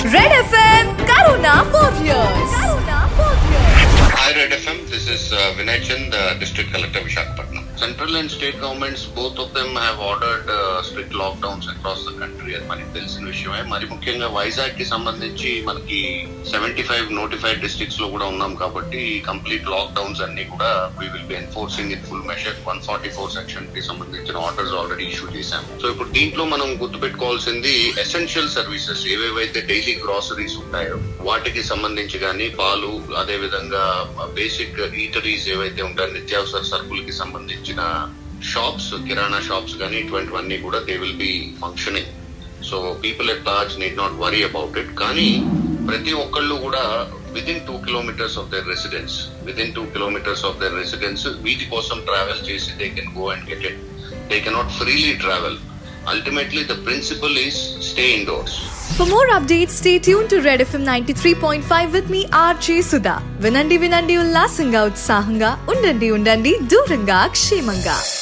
Red FM Karuna for years. Karuna for years. Hi Red FM, this is uh, Vinay Chand, uh, District Collector Vishakhapatnam. Central and state governments, both of them have ordered uh, strict lockdowns across the country అది మనకి తెలిసిన విషయమే మరి ముఖ్యంగా వైజాగ్ కి సంబంధించి మనకి seventy five notified districts లో కూడా ఉన్నాం కాబట్టి కంప్లీట్ లాక్డౌన్స్ అన్ని కూడా we will be enforcing in full measure one forty four section కి సంబంధించిన ఆర్డర్స్ ఆల్రెడీ ఇష్యూ చేశాము సో ఇప్పుడు దీంట్లో మనం గుర్తుపెట్టుకోవాల్సింది ఎసెన్షియల్ సర్వీసెస్ ఏవేవైతే డైలీ గ్రాసరీస్ ఉంటాయో వాటికి సంబంధించి కానీ పాలు అదే విధంగా బేసిక్ ఈటరీస్ ఏవైతే ఉంటాయో నిత్యావసర సరుకులకి సంబంధించిన షాప్స్ కిరాణా షాప్స్ కానీ ఇటువంటివన్నీ కూడా they will be functioning so people at large need not worry about it కానీ ప్రతి ఒక్కళ్ళు కూడా within two kilometres of their residence within two kilometres of their residence వీటి కోసం ట్రావెల్ చేసి they can go and get it they cannot freely travel ultimately the principle is stay indoors For more updates, stay tuned to Red FM 93.5 with me, RJ Sudha. వినండి వినండి ఉల్లాసంగా ఉత్సాహంగా ఉండండి ఉండండి దూరంగా క్షేమంగా